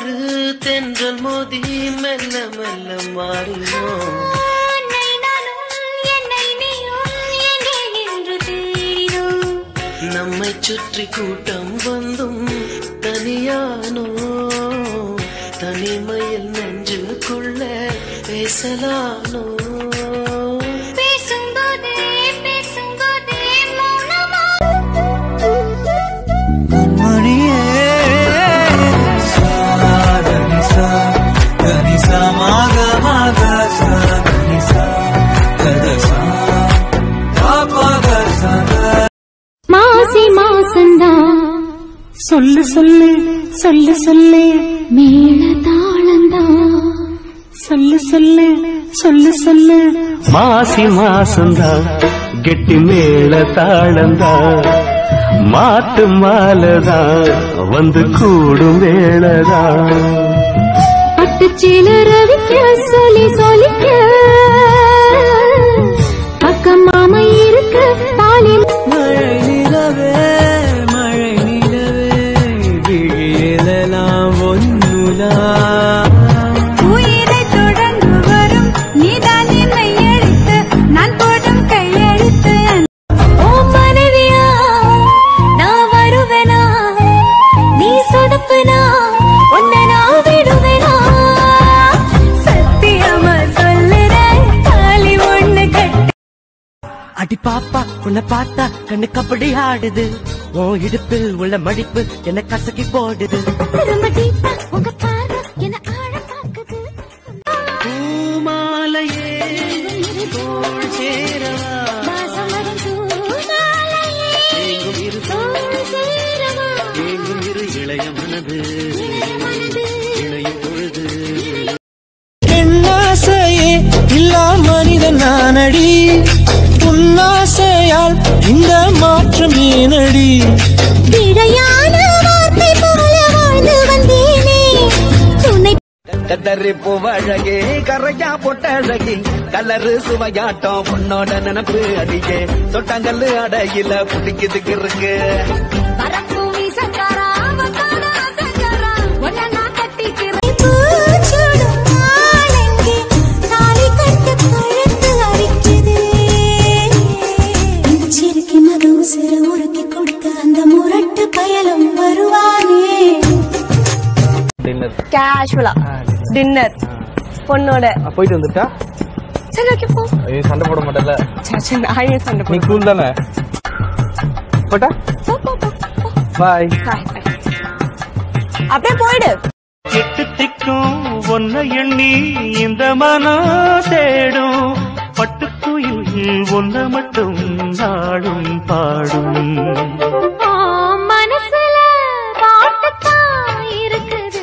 ஒரு தென்றல் மோதி மெல்ல மெல்ல மாறினோம் உன்னை நானும் என்னை நீயும் எங்கே என்று தேடினோம் நம்மை சுற்றி கூட்டம் வந்தும் தனியானோ தனிமையில் நெஞ்சுக்குள்ள பேசலானோ பேசும்போதே பேசும்போதே மௌனமா மணியே சாதனிசா கனிசா மாக மாக சாதனிசா கதசா பாபக சத மாசி மாசந்தா சொல்லு சொல்லு சொல்லு சொல்லு மேல தாளந்தா சொல்லு சொல்லு சொல்லு சொல்லு மாசி மாசந்தா கெட்டி மேல தாளந்தா மாட்டு மாலதா வந்து கூடும் வேளதா பட்டுச்சீல ரவிக்க சொல்லி சொல்லிக்க பக்கம் மாமா இருக்க பாலில் மழை நிலவே மழை நிலவே விழியெல்லாம் ஒன்னுலா உயிரை தொடர்ந்து வரும் நீதான் என்னை எழுத்து நான் போடும் கையெழுத்து ஓ மனைவியா நான் வருவேனா நீ சொதப்புனா உன்னை நான் விடுவேனா சத்தியமா சொல்லுறேன் தாலி ஒண்ணு கட்டி அடி பாப்பா உன்னை பார்த்தா கண்ணு கபடி ஆடுது உன் இடுப்பில் உள்ள மடிப்பு என்ன கசக்கி போடுது ரொம்ப டீப்பா உங்க பார்வை என்ன ஆழ பாக்குது பூமாலையே தோள் சேரவா வாசம் வரும் தூமாலையே எங்கும் இரு தோள் சேரவா எங்கும் இரு இளைய மனது இளைய மனது இளையும் பொழுது என்னாசையே இல்லா மனிதன் நானடி உன்னாசையால் இந்த மாற்றம் ஏனடி இடையான வார்த்தை போல வாழ்ந்து வந்தேனே உன்னை கத்தரி பூவழகே கரையா பொட்டழகி கலரு சுவையாட்டம் பொண்ணோட நினப்பு அடியே தொட்டாங்கல்லு அடையில புடிக்குது இருக்கு பறக்கும் வீசக்காரா வந்தாடா சக்கரா உன்னை நான் கட்டிக்கிறேன் பூச்சூடும் நாளெங்கே தாலி கட்டு கழுத்து அரிக்குது சிறுக்கி மது சிறு உருக்கி கொடுக்க அந்த முரட்டு பயலும் வருவானே கேஷுவலா டின்னர் பொண்ணோட போயிட்டு வந்துட்டா சரி ஓகே போ ஐயோ சண்டை போட மாட்டல சரி, சரி நானே சண்டை நீ போடுறேன். கூல் தானே போட்டா போ, போ, போ, போ. பாய் Bye, bye. அப்படியே போயிடு எட்டு திக்கும் ஒன்ன எண்ணி இந்த மனம் தேடும் பட்டுக்குயில் ஒன்ன மட்டும் நாடும் பாடும் மனசுல பாட்டுத்தான் இருக்குது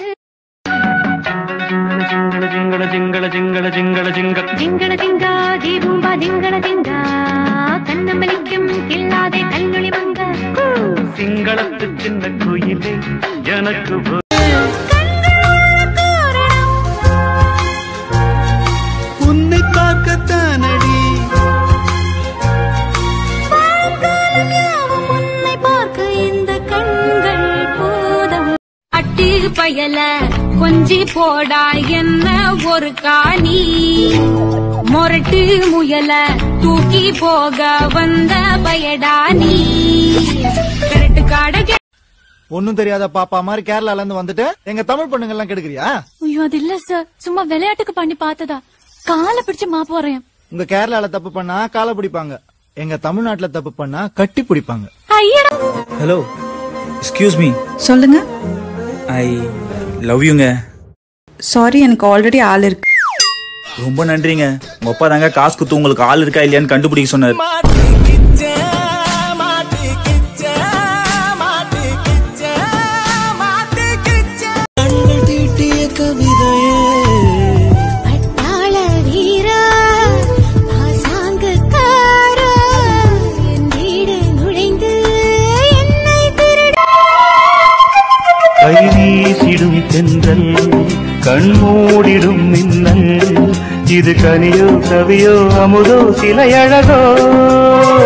ஜிங்கள ஜிங்கள ஜிங்கள ஜிங்கள ஜிங்கள திங்கட திங்கா தீபூம்பா திங்கட திங்கா கண்ணமலிக்கும் கில்லாதே கல்லொளி மங்க சிங்களத்து சின்ன குயிலே எனக்கு ஒரு உன்னை பார்க்கத்தானடி உன்னை பார்க்க இந்த கண்கள் போதும் அட்டு பயல கொஞ்சி போடா என்ன ஒரு காணி மொரட்டு முயல தூக்கி போக வந்த பயடா நீ கரெக்ட் காட ஒண்ணும் தெரியாத பாப்பா மாதிரி கேரளால இருந்து வந்துட்டு எங்க தமிழ் பொண்ணுங்க எல்லாம் கெடுக்கிறியா ஐயோ அது இல்ல சார் சும்மா விளையாட்டுக்கு பண்ணி பார்த்ததா காலை பிடிச்சு மா போறேன் உங்க கேரளால தப்பு பண்ணா காலை பிடிப்பாங்க எங்க தமிழ்நாட்டுல தப்பு பண்ணா கட்டி பிடிப்பாங்க ஐயடா ஹலோ எக்ஸ்கியூஸ் மீ சொல்லுங்க ஐ லவ் யூங்க சாரி எனக்கு ஆல்ரெடி ஆள் இருக்கு ரொம்ப நன்றிங்க உங்க அப்பா தாங்க காசு குத்து உங்களுக்கு ஆள் இருக்கா இல்லையான்னு கண்டுபிடிக்க சொன்னார் கண்கள் தீட்டிய கவிதையே பட்டாள வீரா பாசாங்குக்காரா என் வீடு நுழைந்து என்னை திருட கை வீசிடும் தென்றல் கண்மூடிடும் மின்னல் இது கனியோ கவியோ அமுதோ சிலையழகோ